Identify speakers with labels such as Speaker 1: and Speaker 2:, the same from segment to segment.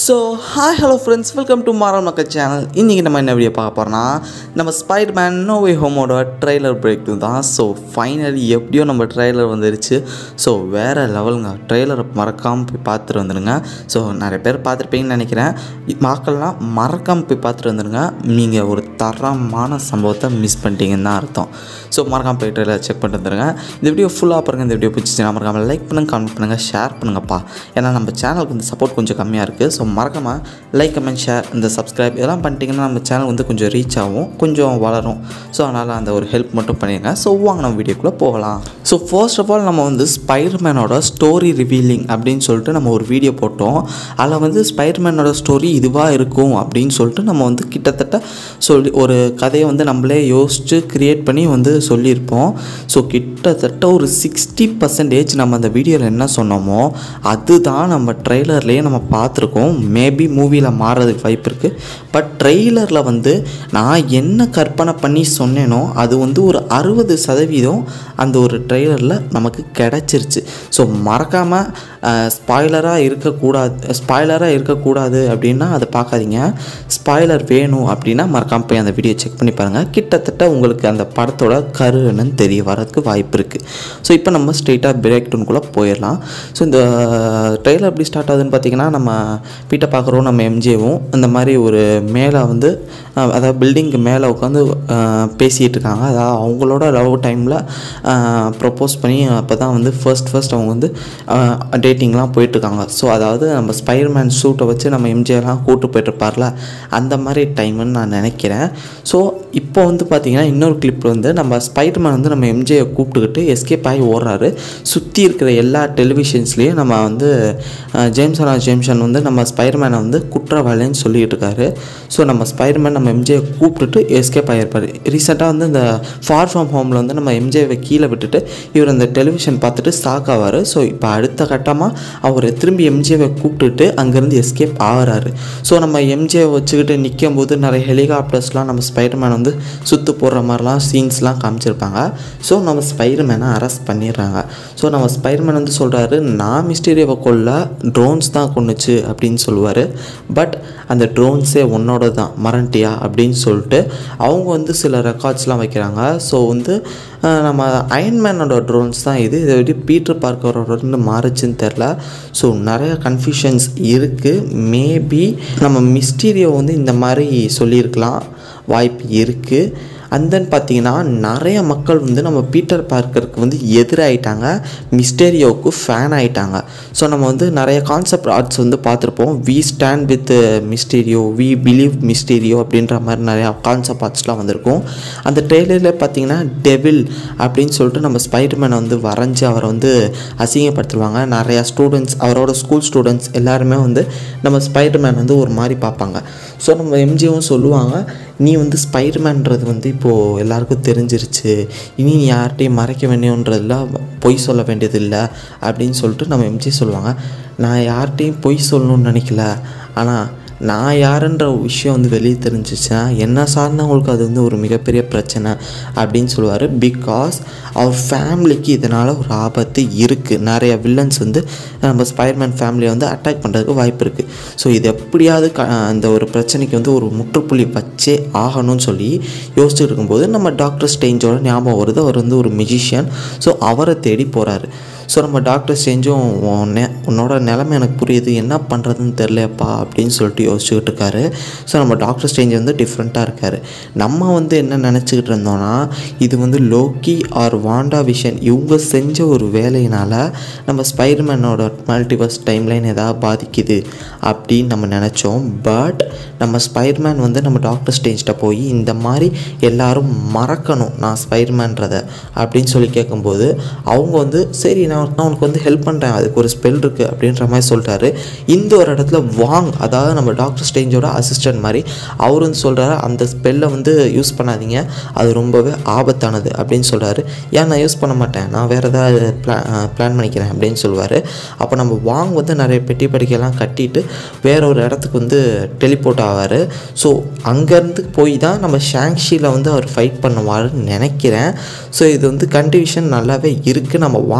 Speaker 1: so hi hello friends welcome to moral மக்கள் channel இன்றைக்கி நம்ம என்ன வீடியோ பார்க்க போகிறோன்னா நம்ம ஸ்பைடர்மேன் நோவே ஹோமோட ட்ரெய்லர் பிரேக் தான் ஸோ ஃபைனலி எப்படியோ நம்ம ட்ரெய்லர் வந்துருச்சு ஸோ வேறு லெவலுங்க ட்ரெய்லரை மறக்காமல் போய் பார்த்துட்டு வந்துடுங்க ஸோ நிறைய பேர் பார்த்துருப்பீங்கன்னு நினைக்கிறேன் மக்கள்லாம் மறக்காமல் போய் பார்த்துட்டு வந்துடுங்க நீங்கள் ஒரு தரமான சம்பவத்தை மிஸ் பண்ணிட்டீங்கன்னு தான் அர்த்தம் ஸோ மறக்காமல் போய் ட்ரெய்லர் செக் பண்ணிட்டு வந்துடுங்க இந்த வீடியோ ஃபுல்லாக பாருங்கள் இந்த வீடியோ பிடிச்சிச்சுன்னா மறக்காமல் லைக் பண்ணுங்கள் கமெண்ட் பண்ணுங்கள் ஷேர் பண்ணுங்கப்பா ஏன்னா நம்ம சேனலுக்கு வந்து சப்போர்ட் கொஞ்சம் கம்மியாக இருக்குது ஸோ மறக்காமல் லைக் கமெண்ட் ஷேர் இந்த சப்ஸ்கிரைப் இதெல்லாம் பண்ணிட்டீங்கன்னா நம்ம சேனல் வந்து கொஞ்சம் ரீச் ஆகும் கொஞ்சம் வளரும் ஸோ அதனால் அந்த ஒரு ஹெல்ப் மட்டும் பண்ணிடுங்க ஸோ வாங்க நம்ம வீடியோக்குள்ளே போகலாம் ஸோ ஃபர்ஸ்ட் ஆஃப் ஆல் நம்ம வந்து ஸ்பைடர்மேனோட ஸ்டோரி ரிவீலிங் அப்படின்னு சொல்லிட்டு நம்ம ஒரு வீடியோ போட்டோம் அதில் வந்து ஸ்பைடர்மேனோட ஸ்டோரி இதுவாக இருக்கும் அப்படின்னு சொல்லிட்டு நம்ம வந்து கிட்டத்தட்ட சொல்லி ஒரு கதையை வந்து நம்மளே யோசித்து க்ரியேட் பண்ணி வந்து சொல்லியிருப்போம் ஸோ கிட்டத்தட்ட ஒரு சிக்ஸ்டி பர்சன்டேஜ் நம்ம அந்த வீடியோவில் என்ன சொன்னோமோ அதுதான் நம்ம ட்ரெய்லர்லேயே நம்ம பார்த்துருக்கோம் மேபி மூவியில் மாறுறதுக்கு வாய்ப்பு இருக்குது பட் ட்ரெய்லரில் வந்து நான் என்ன கற்பனை பண்ணி சொன்னேனோ அது வந்து ஒரு அறுபது சதவீதம் அந்த ஒரு ட்ரெய்லரில் நமக்கு கிடச்சிருச்சு ஸோ மறக்காமல் ஸ்பாய்லராக இருக்கக்கூடாது ஸ்பாய்லராக இருக்கக்கூடாது அப்படின்னா அதை பார்க்காதீங்க ஸ்பாய்லர் வேணும் அப்படின்னா மறக்காமல் போய் அந்த வீடியோ செக் பண்ணி பாருங்கள் கிட்டத்தட்ட உங்களுக்கு அந்த படத்தோட கரு என்னன்னு தெரிய வரதுக்கு வாய்ப்பு இருக்குது ஸோ இப்போ நம்ம ஸ்ட்ரெயிட்டாக பிரேக் டவுனுக்குள்ளே போயிடலாம் ஸோ இந்த ட்ரெய்லர் எப்படி ஸ்டார்ட் ஆகுதுன்னு பார்த்தீங்கன்னா நம்ம வீட்டை பார்க்குறோம் நம்ம எம்ஜேவும் அந்த மாதிரி ஒரு மேலே வந்து அஹ், அதாவது பில்டிங்க்கு மேலே உட்காந்து பேசிகிட்டு இருக்காங்க அதாவது அவங்களோட லவ் டைமில் ப்ரப்போஸ் பண்ணி அப்போ தான் வந்து ஃபர்ஸ்ட் ஃபர்ஸ்ட் அவங்க வந்து டேட்டிங்லாம் போயிட்டுருக்காங்க ஸோ அதாவது நம்ம ஸ்பைடர்மேன் சூட்டை வச்சு நம்ம எம்ஜிஆர்லாம் கூட்டு போயிட்டுருப்பார்ல அந்த மாதிரி டைம்னு நான் நினைக்கிறேன் ஸோ இப்போ வந்து பார்த்திங்கன்னா இன்னொரு கிளிப் வந்து நம்ம ஸ்பைடர்மேன் வந்து நம்ம எம்ஜியை கூப்பிட்டுக்கிட்டு எஸ்கேப் ஆகி ஓடுறாரு சுற்றி இருக்கிற எல்லா டெலிவிஷன்ஸ்லேயும் நம்ம வந்து அஹ், ஜேம்ஸ் ஆனா ஜேம்சன் வந்து நம்ம ஸ்பைடர்மேனை வந்து குற்றவாளின்னு சொல்லிட்டு இருக்காரு ஸோ நம்ம ஸ்பைடர்மேன் நம்ம எம்ஜியை கூப்பிட்டுட்டு எஸ்கேப் ஆகியிருப்பார் ரீசெண்டாக வந்து இந்த ஃபார் ஃப்ரம் ஹோமில் வந்து நம்ம எம்ஜேவை கீழே விட்டுட்டு இவர் அந்த டெலிவிஷன் பார்த்துட்டு ஸ்டாக் ஆவார் ஸோ இப்போ அடுத்த கட்டமாக அவர் திரும்பி எம்ஜேவை கூப்பிட்டுட்டு அங்கேருந்து எஸ்கேப் ஆகிறாரு ஸோ நம்ம எம்ஜேவை வச்சுக்கிட்டு நிற்கும் போது நிறைய ஹெலிகாப்டர்ஸ்லாம் நம்ம ஸ்பைடர்மேன் வந்து சுற்று போடுற மாதிரிலாம் சீன்ஸ்லாம் காமிச்சிருப்பாங்க ஸோ நம்ம ஸ்பைடர்மேனை அரெஸ்ட் பண்ணிடுறாங்க ஸோ நம்ம ஸ்பைடர்மேன் வந்து சொல்கிறாரு நான் மிஸ்டீரியோவை கொல்ல ட்ரோன்ஸ் தான் கொண்டுச்சு அப்படின்னு சொல்லுவார் பட் அந்த ட்ரோன்ஸே உன்னோட தான் மரண்டியா அப்படின்னு சொல்லிட்டு அவங்க வந்து சில ரெக்கார்ட்ஸ்லாம் வைக்கிறாங்க ஸோ வந்து அஹ், நம்ம அயன்மேனோட ட்ரோன்ஸ் தான் இது இதை விட பீட்டர் பார்க்கரோட மாறுச்சுன்னு தெரில ஸோ நிறைய கன்ஃபியூஷன்ஸ் இருக்குது மேபி நம்ம மிஸ்டீரியோ வந்து இந்த மாதிரி சொல்லியிருக்கலாம் வாய்ப்பு இருக்குது அண்ட் தென் பார்த்தீங்கன்னா நிறைய மக்கள் வந்து நம்ம பீட்டர் பார்க்கருக்கு வந்து எதிராயிட்டாங்க மிஸ்டேரியோவுக்கு ஃபேன் ஆயிட்டாங்க ஸோ நம்ம வந்து நிறைய கான்செப்ட் ஆர்ட்ஸ் வந்து பார்த்துருப்போம் we stand with Mysterio we believe Mysterio அப்படின்ற மாதிரி நிறையா கான்செப்ட் ஆர்ட்ஸ்லாம் வந்திருக்கும் அந்த ட்ரெய்லரில் பார்த்தீங்கன்னா டெவில் அப்படின்னு சொல்லிட்டு நம்ம ஸ்பைடர்மேனை வந்து வரைஞ்சி அவரை வந்து அசிங்கப்படுத்துவாங்க நிறையா ஸ்டூடெண்ட்ஸ் அவரோட ஸ்கூல் ஸ்டூடெண்ட்ஸ் எல்லாருமே வந்து நம்ம ஸ்பைடர்மேன் வந்து ஒரு மாதிரி பார்ப்பாங்க ஸோ நம்ம எம்ஜியும் சொல்லுவாங்க நீ வந்து ஸ்பைடர்மேன்றது வந்து இப்போது எல்லாருக்கும் தெரிஞ்சிருச்சு இனி நீ யார்கிட்டையும் மறைக்க வேண்டியன்றதுல பொய் சொல்ல வேண்டியதில்லை அப்படின்னு சொல்லிட்டு நம்ம எம்ஜி சொல்லுவாங்க நான் யார்கிட்டையும் பொய் சொல்லணும்னு நினைக்கல ஆனால் நான் யாருன்ற விஷயம் வந்து வெளியே தெரிஞ்சிச்சுன்னா என்ன சார்ந்தவங்களுக்கு அது வந்து ஒரு மிகப்பெரிய பிரச்சனை அப்படின்னு சொல்லுவார் பிகாஸ் அவர் ஃபேமிலிக்கு இதனால் ஒரு ஆபத்து இருக்குது நிறைய வில்லன்ஸ் வந்து நம்ம ஸ்பைடர்மேன் ஃபேமிலியை வந்து அட்டாக் பண்ணுறதுக்கு வாய்ப்பு இருக்குது ஸோ இது எப்படியாவது க அந்த ஒரு பிரச்சனைக்கு வந்து ஒரு முற்றுப்புள்ளி வச்சே ஆகணும்னு சொல்லி யோசிச்சுட்டு இருக்கும்போது நம்ம டாக்டர் ஸ்டேஞ்சோட ஞாபகம் வருது அவர் வந்து ஒரு மியூசிஷியன் ஸோ அவரை தேடி போகிறாரு ஸோ நம்ம டாக்டர் ஸ்டேஞ்சும் உன் நெ உன்னோட நிலைமை எனக்கு புரியுது என்ன பண்ணுறதுன்னு தெரிலப்பா அப்படின்னு சொல்லிட்டு யோசிச்சுக்கிட்டு இருக்காரு ஸோ நம்ம டாக்டர் ஸ்டேஞ்ச் வந்து டிஃப்ரெண்ட்டாக இருக்கார் நம்ம வந்து என்ன நினச்சிக்கிட்டு இருந்தோம்னா இது வந்து லோக்கி ஆர் வாண்டா விஷன் இவங்க செஞ்ச ஒரு வேலையினால் நம்ம ஸ்பைடர்மேனோட மல்டிவர்ஸ் டைம்லைன் ஏதாவது பாதிக்குது அப்படின்னு நம்ம நினச்சோம் பட் நம்ம ஸ்பைடர்மேன் வந்து நம்ம டாக்டர் ஸ்டேஜ்கிட்ட போய் இந்த மாதிரி எல்லாரும் மறக்கணும் நான் ஸ்பைடர்மேன்றதை அப்படின்னு சொல்லி கேட்கும்போது அவங்க வந்து சரி நான் நான் உனக்கு வந்து ஹெல்ப் பண்ணுறேன் அதுக்கு ஒரு ஸ்பெல் இருக்குது அப்படின்ற மாதிரி சொல்லிட்டாரு இந்த ஒரு இடத்துல வாங் அதாவது நம்ம டாக்டர் ஸ்டேஞ்சோட அசிஸ்டன்ட் மாதிரி அவர் வந்து சொல்கிறாரு அந்த ஸ்பெல்லை வந்து யூஸ் பண்ணாதீங்க அது ரொம்பவே ஆபத்தானது அப்படின்னு சொல்கிறாரு ஏன் நான் யூஸ் பண்ண மாட்டேன் நான் வேறு ஏதாவது பிளான் பிளான் பண்ணிக்கிறேன் அப்படின்னு சொல்லுவார் அப்போ நம்ம வாங் வந்து நிறைய பெட்டி படிக்கையெல்லாம் கட்டிட்டு வேற ஒரு இடத்துக்கு வந்து டெலிபோர்ட் ஆவார் ஸோ அங்கேருந்து போய் தான் நம்ம ஷாங்ஷியில் வந்து அவர் ஃபைட் பண்ணுவாருன்னு நினைக்கிறேன் ஸோ இது வந்து கண்டிஷன் நல்லாவே இருக்குது நம்ம வாங் வந்து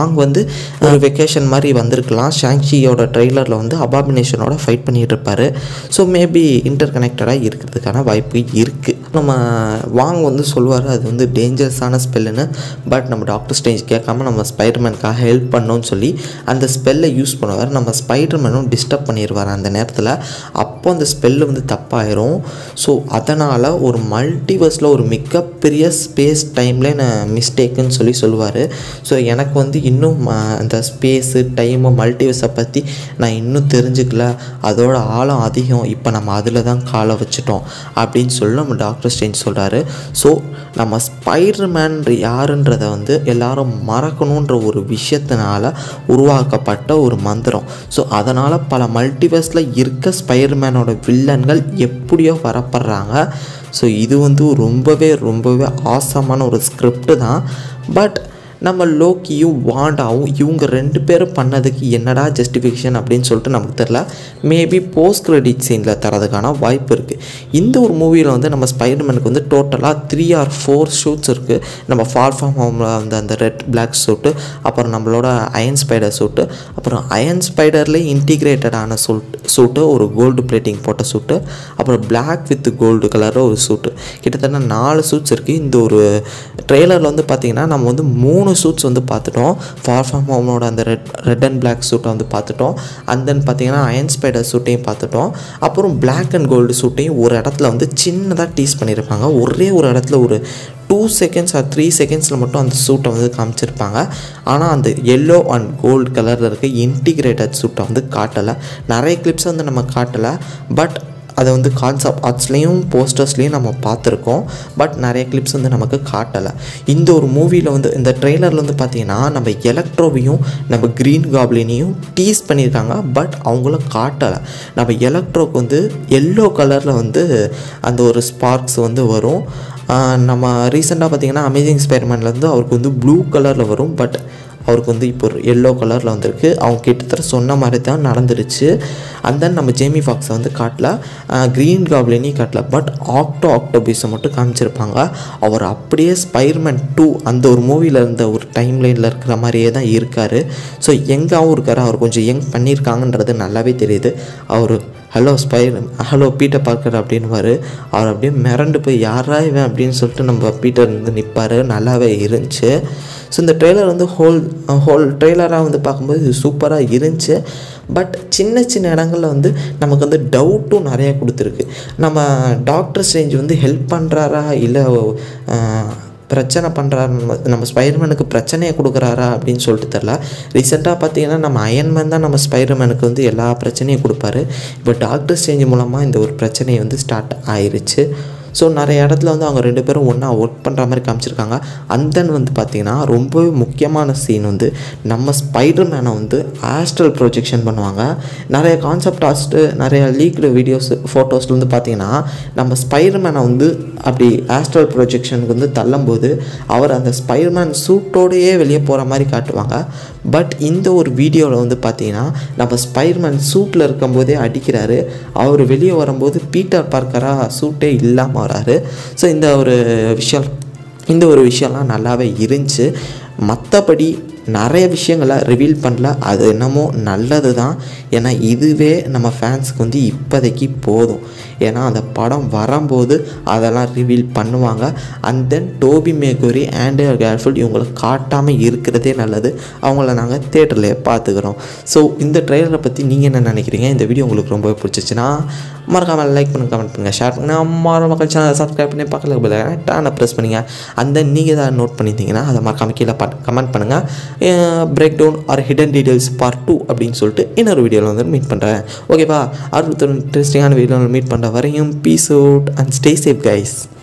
Speaker 2: ஒரு வெக்கேஷன் மாதிரி வந்திருக்கலாம் ஷாங்ஷியோட ட்ரெய்லரில் வந்து அபாமினேஷனோட ஃபைட் பண்ணிட்டு இருப்பாரு ஸோ மேபி இன்டர் கனெக்டடாக இருக்கிறதுக்கான வாய்ப்பு இருக்குது நம்ம வாங் வந்து சொல்லுவார் அது வந்து டேஞ்சரஸான ஸ்பெல்லுன்னு பட் நம்ம டாக்டர் ஸ்டேஞ்ச் கேட்காம நம்ம ஸ்பைடர்மேனுக்காக ஹெல்ப் பண்ணோம்னு சொல்லி அந்த ஸ்பெல்லை யூஸ் பண்ணுவார் நம்ம ஸ்பைடர்மேனும் டிஸ்டர்ப் பண்ணிடுவார் அந்த நேரத்தில் அப்போ அந்த ஸ்பெல்லு வந்து தப்பாயிரும் ஸோ அதனால் ஒரு மல்டிவர்ஸில் ஒரு மிகப்பெரிய ஸ்பேஸ் டைமில் நான் மிஸ்டேக்குன்னு சொல்லி சொல்லுவார் ஸோ எனக்கு வந்து இன்னும் ம- அந்த ஸ்பேஸு டைமு மல்டிவர்ஸை பற்றி நான் இன்னும் தெரிஞ்சுக்கல அதோட ஆழம் அதிகம் இப்போ நம்ம அதில் தான் காலை வச்சுட்டோம் அப்படின்னு சொல்லி நம்ம டாக்டர் ஸ்டேஞ்ச் சொல்கிறாரு ஸோ நம்ம ஸ்பைடர்மேன் யாருன்றதை வந்து எல்லாரும் மறக்கணுன்ற ஒரு விஷயத்தினால உருவாக்கப்பட்ட ஒரு மந்திரம் ஸோ அதனால் பல மல்டிவர்ஸில் இருக்க ஸ்பைடர்மேனோட வில்லன்கள் எப்படியோ வரப்படுறாங்க ஸோ இது வந்து ரொம்பவே ரொம்பவே ஆசமான ஒரு ஸ்கிரிப்ட் தான் பட் நம்ம லோக்கியும் வாண்டாவும் இவங்க ரெண்டு பேரும் பண்ணதுக்கு என்னடா ஜஸ்டிஃபிகேஷன் அப்படின்னு சொல்லிட்டு நமக்கு தெரில மேபி போஸ்ட் கிரெடிட் சீனில் தரதுக்கான வாய்ப்பு இருக்குது இந்த ஒரு மூவியில் வந்து நம்ம ஸ்பைடர்மேனுக்கு வந்து டோட்டலாக த்ரீ ஆர் ஃபோர் ஷூட்ஸ் இருக்குது நம்ம ஃபார் ஃபார்ம் ஹோமில் வந்து அந்த ரெட் பிளாக் சூட்டு அப்புறம் நம்மளோட அயன் ஸ்பைடர் சூட்டு அப்புறம் அயன் ஸ்பைடர்லேயே இன்டிகிரேட்டடான சூட் சூட்டு ஒரு கோல்டு பிளேட்டிங் போட்ட சூட்டு அப்புறம் பிளாக் வித் கோல்டு கலரில் ஒரு சூட்டு கிட்டத்தட்ட நாலு சூட்ஸ் இருக்குது இந்த ஒரு ட்ரெய்லரில் வந்து பார்த்திங்கன்னா நம்ம வந்து மூணு சூட்ஸ் வந்து பார்த்துட்டோம் ஃபார் ஃபார்ம் ஹோமோட அந்த ரெட் ரெட் அண்ட் பிளாக் சூட்டை வந்து பார்த்துட்டோம் அண்ட் தென் பார்த்தீங்கன்னா அயன் ஸ்பைடர் சூட்டையும் பார்த்துட்டோம் அப்புறம் பிளாக் அண்ட் கோல்டு சூட்டையும் ஒரு இடத்துல வந்து சின்னதாக டீஸ் பண்ணியிருப்பாங்க ஒரே ஒரு இடத்துல ஒரு டூ செகண்ட்ஸ் ஆர் த்ரீ செகண்ட்ஸில் மட்டும் அந்த சூட்டை வந்து காமிச்சிருப்பாங்க ஆனால் அந்த எல்லோ அண்ட் கோல்டு கலரில் இருக்க இன்டிகிரேட்டட் சூட்டை வந்து காட்டலை நிறைய கிளிப்ஸ் வந்து நம்ம காட்டலை பட் அதை வந்து கான்செப்ட் ஆர்ட்ஸ்லேயும் போஸ்டர்ஸ்லேயும் நம்ம பார்த்துருக்கோம் பட் நிறைய கிளிப்ஸ் வந்து நமக்கு காட்டலை இந்த ஒரு மூவியில் வந்து இந்த ட்ரெய்லரில் வந்து பார்த்தீங்கன்னா நம்ம எலக்ட்ரோவையும் நம்ம க்ரீன் காப்ளினையும் டீஸ் பண்ணியிருக்காங்க பட் அவங்கள காட்டலை நம்ம எலக்ட்ரோக்கு வந்து எல்லோ கலரில் வந்து அந்த ஒரு ஸ்பார்க்ஸ் வந்து வரும் ஆஹ் நம்ம ரீசெண்டாக பார்த்தீங்கன்னா அமேசிங் ஸ்பைர்மேன்லேருந்து அவருக்கு வந்து ப்ளூ கலரில் வரும் பட் அவருக்கு வந்து இப்போ ஒரு எல்லோ கலரில் வந்திருக்கு அவங்க கிட்டத்தட்ட சொன்ன மாதிரி தான் நடந்துருச்சு அண்ட் தென் நம்ம ஜேமி ஃபாக்ஸை வந்து காட்டல க்ரீன் காப்ளினையும் காட்டல பட் ஆக்டோ ஆக்டோபிஸை மட்டும் காமிச்சிருப்பாங்க அவர் அப்படியே ஸ்பைர்மேன் டூ அந்த ஒரு மூவியில் இருந்த ஒரு டைம் லைனில் இருக்கிற மாதிரியே தான் இருக்கார் ஸோ யங்காகவும் இருக்கார் அவர் கொஞ்சம் யங் பண்ணியிருக்காங்கன்றது நல்லாவே தெரியுது அவர் hello spider hello Peter Parker அப்படின்வாரு அவர் அப்படியே மிரண்டு போய் யாரா இவன் அப்படின்னு சொல்லிட்டு நம்ம பீட்டர் வந்து நிற்பார் நல்லாவே இருந்துச்சு ஸோ இந்த ட்ரெய்லர் வந்து ஹோல் ஹோல் ட்ரெய்லராக வந்து பார்க்கும்போது இது சூப்பராக இருந்துச்சு பட் சின்ன சின்ன இடங்கள்ல வந்து நமக்கு வந்து டவுட்டும் நிறையா கொடுத்துருக்கு நம்ம டாக்டர் ஸ்ட்ரேஞ்ச் வந்து ஹெல்ப் பண்ணுறாரா இல்லை பிரச்சனை பண்ணுறாரு நம்ம ஸ்பைடர்மேனுக்கு பிரச்சனையை கொடுக்குறாரா அப்படின்னு சொல்லிட்டு தெரில ரீசெண்டாக பார்த்தீங்கன்னா நம்ம அயன்மேன் தான் நம்ம ஸ்பைடர்மேனுக்கு வந்து எல்லா பிரச்சனையும் கொடுப்பாரு இப்போ டாக்டர் ஸ்ட்ரேஞ்ச் மூலமாக இந்த ஒரு பிரச்சனை வந்து ஸ்டார்ட் ஆயிருச்சு ஸோ நிறைய இடத்துல வந்து அவங்க ரெண்டு பேரும் ஒன்றா ஒர்க் பண்ணுற மாதிரி காமிச்சிருக்காங்க அண்ட் தென் வந்து பார்த்திங்கன்னா ரொம்பவே முக்கியமான சீன் வந்து நம்ம ஸ்பைடர்மேனை வந்து ஆஸ்ட்ரல் ப்ரொஜெக்ஷன் பண்ணுவாங்க நிறைய கான்செப்ட் ஆஸ்ட்டு நிறைய லீக்டு வீடியோஸ் ஃபோட்டோஸில் வந்து பார்த்திங்கன்னா நம்ம ஸ்பைடர்மேனை வந்து அப்படி ஆஸ்ட்ரல் ப்ரொஜெக்ஷனுக்கு வந்து தள்ளும்போது அவர் அந்த ஸ்பைடர்மேன் சூட்டோடையே வெளியே போகிற மாதிரி காட்டுவாங்க பட் இந்த ஒரு வீடியோவில் வந்து பார்த்தீங்கன்னா நம்ம ஸ்பைடர்மேன் சூட்டில் இருக்கும்போதே அடிக்கிறாரு அவர் வெளியே வரும்போது பீட்டர் பார்க்கராக சூட்டே இல்லாமல் வராரு ஸோ இந்த ஒரு விஷயம் இந்த ஒரு விஷயம்லாம் நல்லாவே இருந்துச்சு மற்றபடி நிறைய விஷயங்களை ரிவீல் பண்ணல அது என்னமோ நல்லது தான் ஏன்னா இதுவே நம்ம ஃபேன்ஸுக்கு வந்து இப்போதைக்கு போதும் ஏன்னா அந்த படம் வரும்போது அதெல்லாம் ரிவீல் பண்ணுவாங்க and then Tobey Maguire Andrew Garfield இவங்களை காட்டாமல் இருக்கிறதே நல்லது அவங்கள நாங்கள் தேட்டரில் பார்த்துக்குறோம் ஸோ இந்த ட்ரெய்லரை பற்றி நீங்கள் என்ன நினைக்கிறீங்க இந்த வீடியோ உங்களுக்கு ரொம்பவே பிடிச்சிச்சுன்னா மறக்காமல் லைக் பண்ணுங்க கமெண்ட் பண்ணுங்கள் ஷேர் பண்ணுங்கள் அம்மா மக்கள் சேனலை சப்ஸ்கிரைப் பண்ணி பக்கத்தில் பிள்ளை டானை ப்ரெஸ் பண்ணுங்க அந்த நீங்கள் ஏதாவது நோட் பண்ணியிருந்தீங்கன்னா அதை மறக்காம கீழே கமெண்ட் பண்ணுங்கள் break down or hidden details part two அப்படின்னு சொல்லிட்டு இன்னொரு வீடியோவில் வந்து மீட் பண்ணுறேன் ஓகேவா அடுத்த இன்ட்ரெஸ்டிங்கான வீடியோவில் மீட் பண்ணுற வரையும் peace out and stay safe guys